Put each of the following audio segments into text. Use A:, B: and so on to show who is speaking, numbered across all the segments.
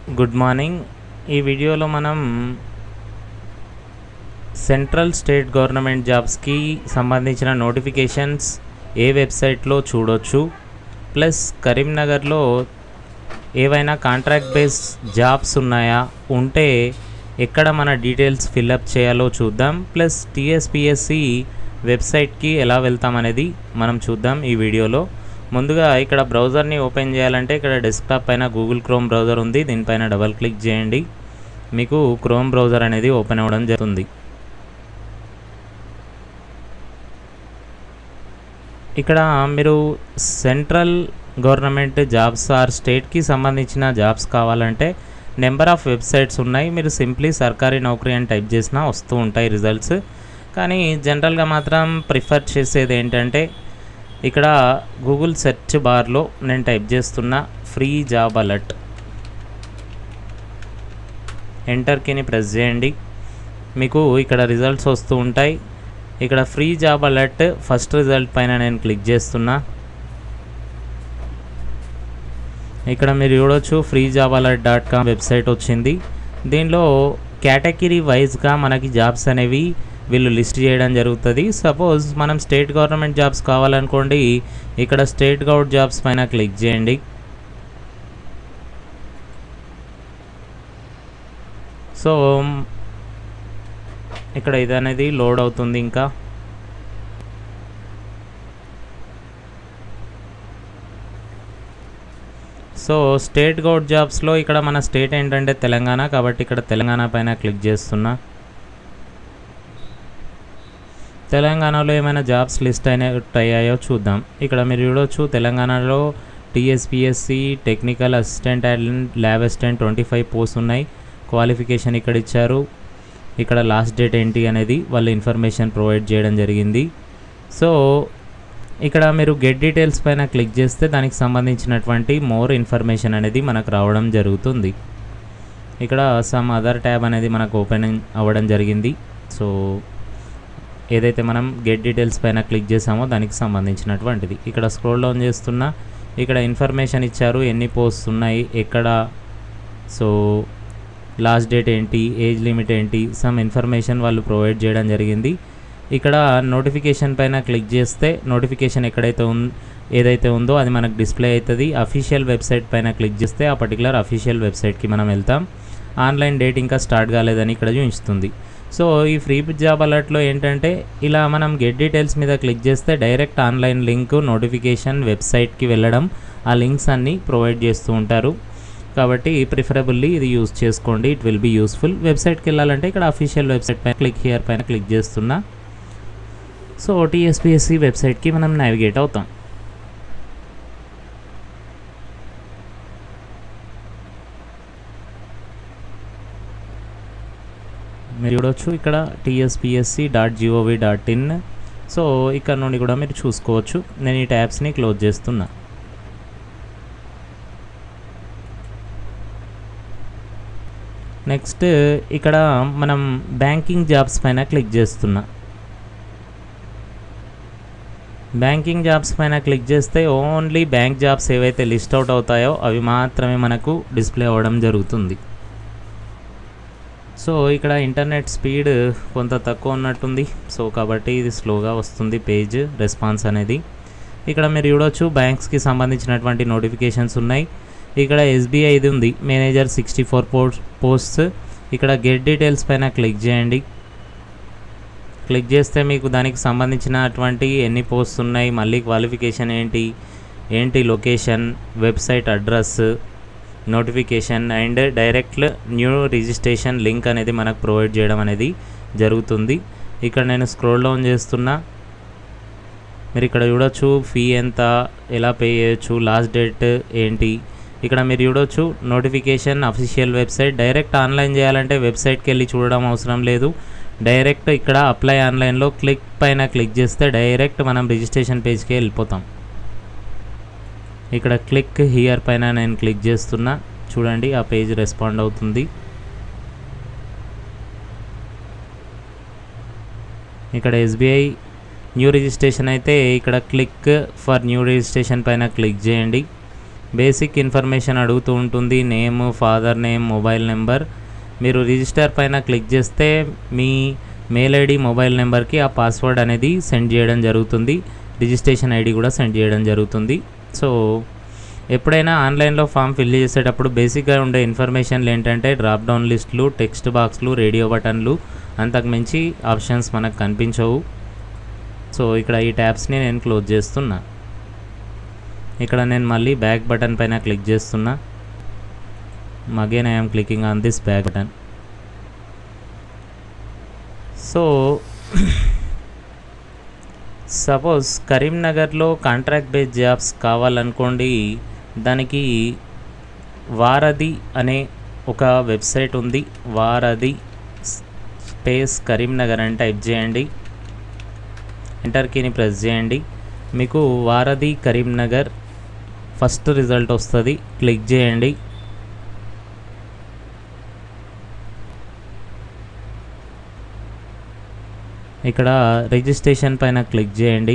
A: good morning ఈ వీడియోలో మనం సెంట్రల్ స్టేట్ గవర్నమెంట్ జాబ్స్కి సంబంధించిన నోటిఫికేషన్స్ ఏ వెబ్సైట్లో చూడొచ్చు ప్లస్ కరీంనగర్లో ఏవైనా కాంట్రాక్ట్ బేస్ జాబ్స్ ఉన్నాయా ఉంటే ఎక్కడ మన డీటెయిల్స్ ఫిల్అప్ చేయాలో చూద్దాం ప్లస్ టీఎస్పిఎస్సి వెబ్సైట్కి ఎలా వెళ్తాం అనేది మనం చూద్దాం ఈ వీడియోలో ముందుగా ఇక్కడ బ్రౌజర్ని ఓపెన్ చేయాలంటే ఇక్కడ డెస్క్టాప్ పైన గూగుల్ క్రోమ్ బ్రౌజర్ ఉంది దీనిపైన డబల్ క్లిక్ చేయండి మీకు క్రోమ్ బ్రౌజర్ అనేది ఓపెన్ అవ్వడం జరుగుతుంది ఇక్కడ మీరు సెంట్రల్ గవర్నమెంట్ జాబ్స్ ఆర్ స్టేట్కి సంబంధించిన జాబ్స్ కావాలంటే నెంబర్ ఆఫ్ వెబ్సైట్స్ ఉన్నాయి మీరు సింప్లీ సర్కారీ నౌకరీ అని టైప్ చేసినా వస్తూ ఉంటాయి రిజల్ట్స్ కానీ జనరల్గా మాత్రం ప్రిఫర్ చేసేది ఏంటంటే ఇక్కడ గూగుల్ సెర్చ్ బార్లో నేను టైప్ చేస్తున్న ఫ్రీ జాబ్ అలర్ట్ ఎంటర్ కీని ప్రెస్ చేయండి మీకు ఇక్కడ రిజల్ట్స్ వస్తూ ఉంటాయి ఇక్కడ free job alert first result పైన నేను క్లిక్ చేస్తున్నా ఇక్కడ మీరు చూడొచ్చు free job alert dot com website వచ్చింది దీనిలో కేటగిరీ వైజ్గా మనకి జాబ్స్ అనేవి వీళ్ళు లిస్ట్ చేయడం జరుగుతుంది సపోజ్ మనం స్టేట్ గవర్నమెంట్ జాబ్స్ కావాలనుకోండి ఇక్కడ స్టేట్ గౌట్ జాబ్స్ పైన క్లిక్ చేయండి సో ఇక్కడ ఇది అనేది లోడ్ అవుతుంది ఇంకా సో స్టేట్ గౌట్ జాబ్స్లో ఇక్కడ మన స్టేట్ ఏంటంటే తెలంగాణ కాబట్టి ఇక్కడ తెలంగాణ పైన క్లిక్ చేస్తున్నా తెలంగాణలో ఏమైనా జాబ్స్ లిస్ట్ అయిన అయ్యాయో చూద్దాం ఇక్కడ మీరు చూడొచ్చు తెలంగాణలో TSPSC technical assistant and lab assistant twenty five post ఉన్నాయి క్వాలిఫికేషన్ ఇక్కడ ఇచ్చారు ఇక్కడ లాస్ట్ డేట్ ఏంటి అనేది వాళ్ళు ఇన్ఫర్మేషన్ ప్రొవైడ్ చేయడం జరిగింది సో ఇక్కడ మీరు గెట్ డీటెయిల్స్ పైన క్లిక్ చేస్తే దానికి సంబంధించినటువంటి మోర్ ఇన్ఫర్మేషన్ అనేది మనకు రావడం జరుగుతుంది ఇక్కడ సమ్ అదర్ ట్యాబ్ అనేది మనకు ఓపెన్ అవ్వడం జరిగింది సో ఏదైతే మనం గెట్ డీటెయిల్స్ పైన క్లిక్ చేసామో దానికి సంబంధించినటువంటిది ఇక్కడ స్క్రోల్ డౌన్ చేస్తున్నా ఇక్కడ ఇన్ఫర్మేషన్ ఇచ్చారు ఎన్ని పోస్ట్స్ ఉన్నాయి ఎక్కడ సో లాస్ట్ డేట్ ఏంటి ఏజ్ లిమిట్ ఏంటి సమ్ ఇన్ఫర్మేషన్ వాళ్ళు ప్రొవైడ్ చేయడం జరిగింది ఇక్కడ నోటిఫికేషన్ పైన క్లిక్ చేస్తే నోటిఫికేషన్ ఎక్కడైతే ఉం ఏదైతే ఉందో అది మనకు డిస్ప్లే అవుతుంది అఫీషియల్ వెబ్సైట్ పైన క్లిక్ చేస్తే ఆ పర్టికులర్ అఫీషియల్ వెబ్సైట్కి మనం వెళ్తాం ఆన్లైన్ డేట్ ఇంకా స్టార్ట్ కాలేదని ఇక్కడ చూపిస్తుంది సో ఈ ఫ్రీ జాబ్ అలర్ట్లో ఏంటంటే ఇలా మనం గెట్ డీటెయిల్స్ మీద క్లిక్ చేస్తే డైరెక్ట్ ఆన్లైన్ లింక్ నోటిఫికేషన్ వెబ్సైట్కి వెళ్ళడం ఆ లింక్స్ అన్నీ ప్రొవైడ్ చేస్తూ ఉంటారు కాబట్టి ప్రిఫరబుల్లీ ఇది యూస్ చేసుకోండి ఇట్ విల్ బీ యూస్ఫుల్ వెబ్సైట్కి వెళ్ళాలంటే ఇక్కడ అఫీషియల్ వెబ్సైట్ పైన క్లిక్ హియర్ పైన క్లిక్ చేస్తున్నా సో టీఎస్పిఎస్సి వెబ్సైట్కి మనం నావిగేట్ అవుతాం మీరు చూడవచ్చు ఇక్కడ TSPSC dot GOV dot in so ఇక్కడ నుండి కూడా మీరు చూసుకోవచ్చు నేను ఈ ట్యాబ్స్ని క్లోజ్ చేస్తున్నా నెక్స్ట్ ఇక్కడ మనం బ్యాంకింగ్ జాబ్స్ పైన క్లిక్ చేస్తున్నా బ్యాంకింగ్ జాబ్స్ పైన క్లిక్ చేస్తే ఓన్లీ బ్యాంక్ జాబ్స్ ఏవైతే లిస్ట్ అవుట్ అవుతాయో అవి మాత్రమే మనకు డిస్ప్లే అవ్వడం జరుగుతుంది సో ఇక్కడ ఇంటర్నెట్ స్పీడ్ కొంత తక్కువ ఉన్నట్టుంది సో కాబట్టి ఇది స్లోగా వస్తుంది పేజ్ రెస్పాన్స్ అనేది ఇక్కడ మీరు చూడొచ్చు బ్యాంక్స్కి సంబంధించినటువంటి నోటిఫికేషన్స్ ఉన్నాయి ఇక్కడ ఎస్బీఐ ఇది ఉంది manager sixty four post posts ఇక్కడ గెట్ డీటెయిల్స్ పైన క్లిక్ చేయండి క్లిక్ చేస్తే మీకు దానికి సంబంధించినటువంటి ఎన్ని పోస్ట్స్ ఉన్నాయి మళ్ళీ క్వాలిఫికేషన్ ఏంటి ఏంటి location website address notification and direct new registration link అనేది మనకు ప్రొవైడ్ చేయడం అనేది జరుగుతుంది ఇక్కడ నేను స్క్రోల్ డౌన్ చేస్తున్నా మీరు ఇక్కడ చూడొచ్చు ఫీ ఎంత ఎలా పే చేయొచ్చు లాస్ట్ డేట్ ఏంటి ఇక్కడ మీరు చూడొచ్చు notification official website direct online చేయాలంటే వెబ్సైట్కి వెళ్ళి చూడడం అవసరం లేదు డైరెక్ట్ ఇక్కడ అప్లై ఆన్లైన్లో క్లిక్ పైన క్లిక్ చేస్తే డైరెక్ట్ మనం రిజిస్ట్రేషన్ పేజ్కి వెళ్ళిపోతాం ఇక్కడ క్లిక్ హియర్ పైన నేను క్లిక్ చేస్తున్నా చూడండి ఆ పేజ్ రెస్పాండ్ అవుతుంది ఇక్కడ ఎస్బీఐ న్యూ రిజిస్ట్రేషన్ అయితే ఇక్కడ క్లిక్ ఫర్ న్యూ రిజిస్ట్రేషన్ పైన క్లిక్ చేయండి బేసిక్ ఇన్ఫర్మేషన్ అడుగుతూ ఉంటుంది name father name mobile number మీరు రిజిస్టర్ పైన క్లిక్ చేస్తే మీ మెయిల్ ఐడి మొబైల్ నెంబర్కి ఆ పాస్వర్డ్ అనేది సెండ్ చేయడం జరుగుతుంది రిజిస్ట్రేషన్ ఐడి కూడా సెండ్ చేయడం జరుగుతుంది సో ఎప్పుడైనా ఆన్లైన్లో ఫామ్ ఫిల్ చేసేటప్పుడు బేసిక్గా ఉండే ఇన్ఫర్మేషన్లు ఏంటంటే డ్రాప్ డౌన్ లిస్టులు టెక్స్ట్ బాక్స్లు రేడియో బటన్లు అంతకు మించి ఆప్షన్స్ మనకు కనిపించవు సో ఇక్కడ ఈ ట్యాబ్స్ని నేను క్లోజ్ చేస్తున్నా ఇక్కడ నేను మళ్ళీ బ్యాక్ బటన్ పైన క్లిక్ చేస్తున్నా again I'm clicking on this back button so suppose కరీంనగర్లో కాంట్రాక్ట్ బేస్ జాబ్స్ కావాలనుకోండి దానికి వారధి అనే ఒక వెబ్సైట్ ఉంది వారధి స్పేస్ కరీంనగర్ అని టైప్ చేయండి ఎంటర్ కీని ప్రెస్ చేయండి మీకు వారధి కరీంనగర్ ఫస్ట్ రిజల్ట్ వస్తుంది క్లిక్ చేయండి ఇక్కడ రిజిస్ట్రేషన్ పైన క్లిక్ చేయండి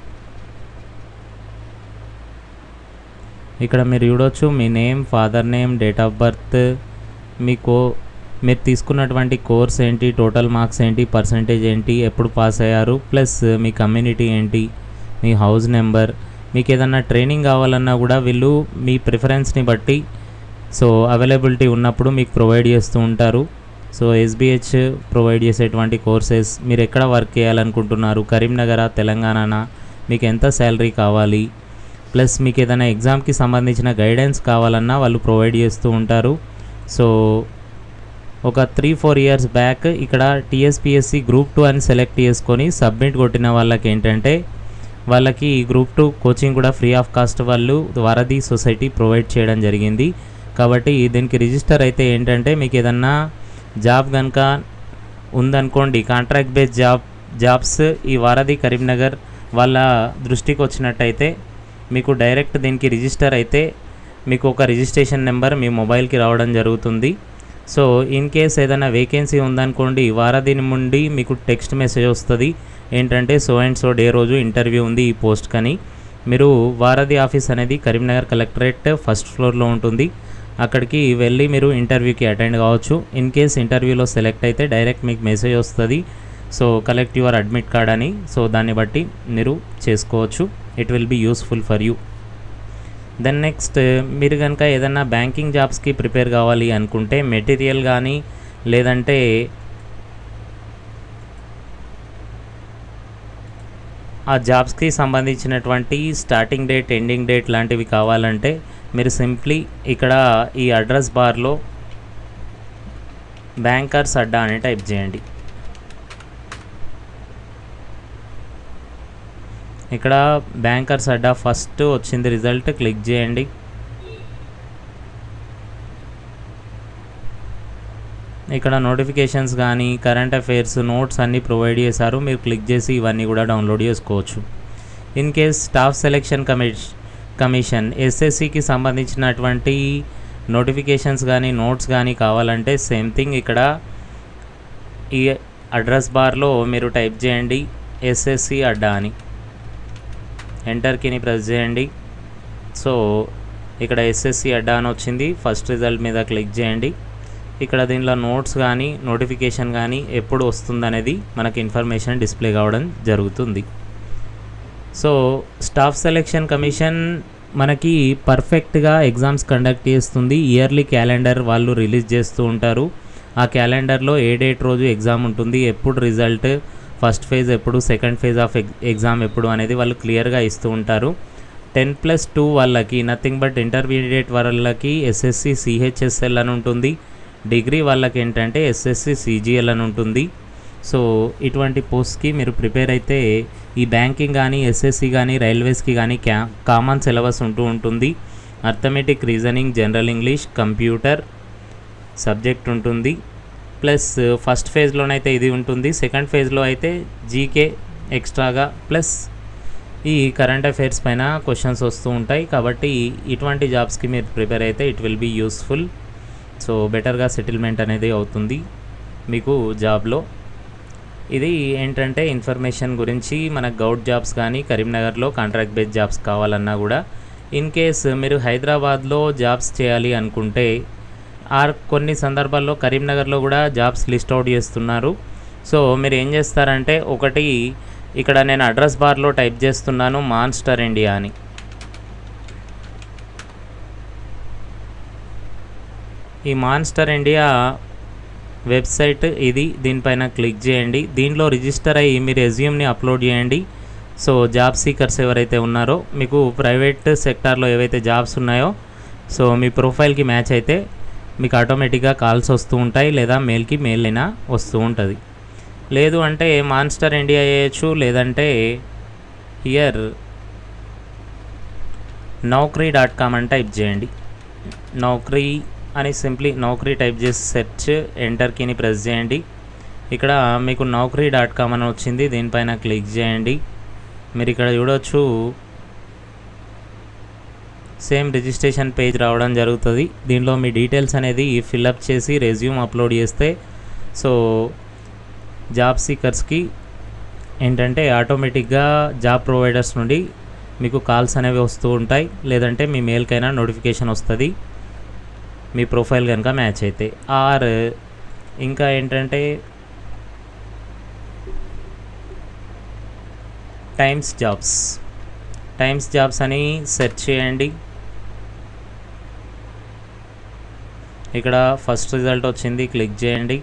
A: ఇక్కడ మీరు చూడొచ్చు మీ name father name date of birth మీకు మీరు తీసుకున్నటువంటి కోర్స్ ఏంటి టోటల్ మార్క్స్ ఏంటి పర్సంటేజ్ ఏంటి ఎప్పుడు పాస్ అయ్యారు ప్లస్ మీ కమ్యూనిటీ ఏంటి మీ హౌస్ నెంబర్ మీకు ఏదన్నా ట్రైనింగ్ కావాలన్నా కూడా వీళ్ళు మీ ప్రిఫరెన్స్ని బట్టి సో అవైలబిలిటీ ఉన్నప్పుడు మీకు ప్రొవైడ్ చేస్తూ ఉంటారు సో ఎస్బిహెచ్ ప్రొవైడ్ చేసేటువంటి కోర్సెస్ మీరు ఎక్కడ వర్క్ చేయాలనుకుంటున్నారు కరీంనగరా తెలంగాణనా మీకు ఎంత శాలరీ కావాలి ప్లస్ మీకు ఏదైనా ఎగ్జామ్కి సంబంధించిన గైడెన్స్ కావాలన్నా వాళ్ళు ప్రొవైడ్ చేస్తూ ఉంటారు సో ఒక త్రీ ఫోర్ ఇయర్స్ బ్యాక్ ఇక్కడ టీఎస్పిఎస్సి గ్రూప్ టూ అని సెలెక్ట్ చేసుకొని సబ్మిట్ కొట్టిన వాళ్ళకి ఏంటంటే వాళ్ళకి గ్రూప్ టూ కోచింగ్ కూడా ఫ్రీ ఆఫ్ కాస్ట్ వాళ్ళు వారధి సొసైటీ ప్రొవైడ్ చేయడం జరిగింది కాబట్టి దీనికి రిజిస్టర్ అయితే ఏంటంటే మీకు ఏదన్నా జాబ్ కనుక ఉందనుకోండి కాంట్రాక్ట్ బేస్ జాబ్ జాబ్స్ ఈ వారధి కరీంనగర్ వాళ్ళ దృష్టికి వచ్చినట్టయితే మీకు డైరెక్ట్ దీనికి రిజిస్టర్ అయితే మీకు ఒక రిజిస్ట్రేషన్ నెంబర్ మీ మొబైల్కి రావడం జరుగుతుంది సో ఇన్ కేస్ ఏదైనా వేకెన్సీ ఉందనుకోండి వారధి నుండి మీకు టెక్స్ట్ మెసేజ్ వస్తుంది ఏంటంటే సో అండ్ సో డే రోజు ఇంటర్వ్యూ ఉంది ఈ పోస్ట్ కని మీరు వారధి ఆఫీస్ అనేది కరీంనగర్ కలెక్టరేట్ ఫస్ట్ ఫ్లోర్లో ఉంటుంది అక్కడికి వెళ్ళి మీరు ఇంటర్వ్యూకి అటెండ్ కావచ్చు ఇన్ కేస్ ఇంటర్వ్యూలో సెలెక్ట్ అయితే డైరెక్ట్ మీకు మెసేజ్ వస్తుంది so collect your admit card అని సో దాన్ని బట్టి మీరు చేసుకోవచ్చు it will be useful for you then next మీరు కనుక ఏదైనా బ్యాంకింగ్ జాబ్స్కి ప్రిపేర్ కావాలి అనుకుంటే మెటీరియల్ కానీ లేదంటే ఆ జాబ్స్కి సంబంధించినటువంటి స్టార్టింగ్ డేట్ ఎండింగ్ డేట్ లాంటివి కావాలంటే మీరు సింప్లీ ఇక్కడ ఈ అడ్రస్ బార్లో బ్యాంకర్స్ అడ్డా అని టైప్ చేయండి ఇక్కడ బ్యాంకర్స్ అడ్డా ఫస్ట్ వచ్చింది రిజల్ట్ క్లిక్ చేయండి ఇక్కడ నోటిఫికేషన్స్ కానీ కరెంట్ అఫైర్స్ నోట్స్ అన్నీ ప్రొవైడ్ చేశారు మీరు క్లిక్ చేసి ఇవన్నీ కూడా డౌన్లోడ్ చేసుకోవచ్చు ఇన్ కేస్ స్టాఫ్ సెలెక్షన్ కమిష్ కమిషన్ ఎస్ఎస్సికి సంబంధించినటువంటి నోటిఫికేషన్స్ కానీ నోట్స్ కానీ కావాలంటే సేమ్ థింగ్ ఇక్కడ ఈ అడ్రస్ బార్లో మీరు టైప్ చేయండి ఎస్ఎస్సి అడ్డా అని ఎంటర్ కీని ప్రెస్ చేయండి సో ఇక్కడ ఎస్ఎస్సి అడ్డా అని వచ్చింది ఫస్ట్ రిజల్ట్ మీద క్లిక్ చేయండి ఇక్కడ దీనిలో నోట్స్ కానీ నోటిఫికేషన్ కానీ ఎప్పుడు వస్తుందనేది మనకి ఇన్ఫర్మేషన్ డిస్ప్లే కావడం జరుగుతుంది సో స్టాఫ్ సెలెక్షన్ కమిషన్ మనకి పర్ఫెక్ట్గా ఎగ్జామ్స్ కండక్ట్ చేస్తుంది ఇయర్లీ క్యాలెండర్ వాళ్ళు రిలీజ్ చేస్తూ ఉంటారు ఆ క్యాలెండర్లో ఏ డేట్ రోజు ఎగ్జామ్ ఉంటుంది ఎప్పుడు రిజల్ట్ ఫస్ట్ ఫేజ్ ఎప్పుడు సెకండ్ ఫేజ్ ఆఫ్ ఎగ్జామ్ ఎప్పుడు అనేది వాళ్ళు క్లియర్గా ఇస్తూ ఉంటారు టెన్ ప్లస్ టూ వాళ్ళకి నథింగ్ బట్ ఇంటర్మీడియట్ వాళ్ళకి ఎస్ఎస్సి సిహెచ్ఎస్ఎల్ అని ఉంటుంది డిగ్రీ వాళ్ళకి ఏంటంటే ఎస్ఎస్సి సిజిఎల్ అని ఉంటుంది సో ఇటువంటి పోస్ట్కి మీరు ప్రిపేర్ అయితే ఈ బ్యాంకింగ్ కానీ ఎస్ఎస్సి కానీ రైల్వేస్కి కానీ క్యా కామన్ సిలబస్ ఉంటూ ఉంటుంది arithmetic reasoning general English computer subject ఉంటుంది ప్లస్ ఫస్ట్ ఫేజ్లోనైతే ఇది ఉంటుంది సెకండ్ ఫేజ్లో అయితే జీకే ఎక్స్ట్రాగా ప్లస్ ఈ కరెంట్ అఫైర్స్ పైన క్వశ్చన్స్ వస్తూ ఉంటాయి కాబట్టి ఇటువంటి జాబ్స్కి మీరు ప్రిపేర్ అయితే it will be useful so బెటర్గా సెటిల్మెంట్ అనేది అవుతుంది మీకు జాబ్లో ఇది ఏంటంటే ఇన్ఫర్మేషన్ గురించి మనకు గౌట్ జాబ్స్ కానీ కరీంనగర్లో కాంట్రాక్ట్ బేస్డ్ జాబ్స్ కావాలన్నా కూడా ఇన్ కేస్ మీరు హైదరాబాద్లో జాబ్స్ చేయాలి అనుకుంటే ఆర్ కొన్ని సందర్భాల్లో కరీంనగర్లో కూడా జాబ్స్ లిస్ట్ అవుట్ చేస్తున్నారు సో మీరు ఏం చేస్తారంటే ఒకటి ఇక్కడ నేను అడ్రస్ బార్లో టైప్ చేస్తున్నాను మాన్స్టర్ ఇండియా అని ఈ మాన్స్టర్ ఇండియా వెబ్సైట్ ఇది దీనిపైన క్లిక్ చేయండి దీనిలో రిజిస్టర్ అయ్యి మీ రెజ్యూమ్ని అప్లోడ్ చేయండి సో జాబ్ సీకర్స్ ఎవరైతే ఉన్నారో మీకు ప్రైవేట్ సెక్టార్లో ఏవైతే జాబ్స్ ఉన్నాయో సో మీ ప్రొఫైల్కి మ్యాచ్ అయితే మీకు ఆటోమేటిక్గా కాల్స్ వస్తూ ఉంటాయి లేదా మెయిల్కి మెయిల్ అయినా వస్తూ ఉంటుంది లేదు అంటే మాన్స్టర్ ఇండియా చేయొచ్చు లేదంటే హియర్ నౌకరీ డాట్ కామ్ అని టైప్ చేయండి నౌకరీ అని సింప్లీ నౌకరీ టైప్ చేసి సెర్చ్ ఎంటర్ కీని ప్రెస్ చేయండి ఇక్కడ మీకు నౌకరీ డాట్ కామ్ అని వచ్చింది దీనిపైన క్లిక్ చేయండి మీరు ఇక్కడ చూడొచ్చు సేమ్ రిజిస్ట్రేషన్ పేజ్ రావడం జరుగుతుంది దీనిలో మీ డీటెయిల్స్ అనేది ఫిల్అప్ చేసి రెజ్యూమ్ అప్లోడ్ చేస్తే సో జాబ్ సీకర్స్కి ఏంటంటే ఆటోమేటిక్గా జాబ్ ప్రొవైడర్స్ నుండి మీకు కాల్స్ అనేవి వస్తూ ఉంటాయి లేదంటే మీ మెయిల్కైనా నోటిఫికేషన్ వస్తుంది మీ ప్రొఫైల్ కనుక మ్యాచ్ అయితే ఆర్ ఇంకా ఏంటంటే టైమ్స్ జాబ్స్ టైమ్స్ జాబ్స్ అని సెర్చ్ చేయండి ఇక్కడ ఫస్ట్ రిజల్ట్ వచ్చింది క్లిక్ చేయండి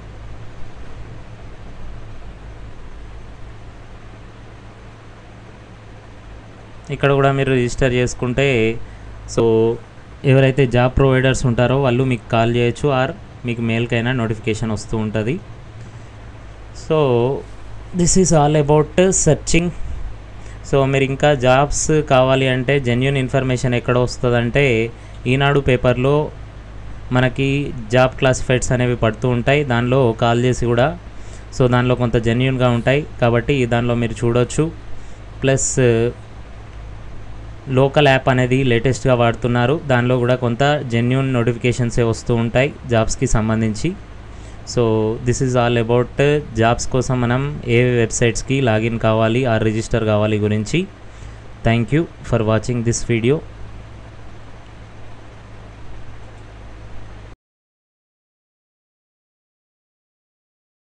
A: ఇక్కడ కూడా మీరు రిజిస్టర్ చేసుకుంటే సో ఎవరైతే జాబ్ ప్రొవైడర్స్ ఉంటారో వాళ్ళు మీకు కాల్ చేయొచ్చు ఆర్ మీకు మెయిల్కైనా నోటిఫికేషన్ వస్తూ ఉంటుంది so this is all about searching so మీరు ఇంకా జాబ్స్ కావాలి అంటే జెన్యున్ ఇన్ఫర్మేషన్ ఎక్కడ వస్తుందంటే ఈనాడు పేపర్లో మనకి జాబ్ క్లాసిఫైడ్స్ అనేవి పడుతూ ఉంటాయి దానిలో కాల్ చేసి కూడా సో దానిలో కొంత జెన్యున్గా ఉంటాయి కాబట్టి దానిలో మీరు చూడొచ్చు ప్లస్ లోకల్ యాప్ అనేది లేటెస్ట్గా వాడుతున్నారు దానిలో కూడా కొంత జెన్యున్ నోటిఫికేషన్సే వస్తూ ఉంటాయి జాబ్స్కి సంబంధించి so this is all about jobs కోసం మనం ఏ వెబ్సైట్స్కి లాగిన్ కావాలి ఆ రిజిస్టర్ కావాలి గురించి thank you for watching this video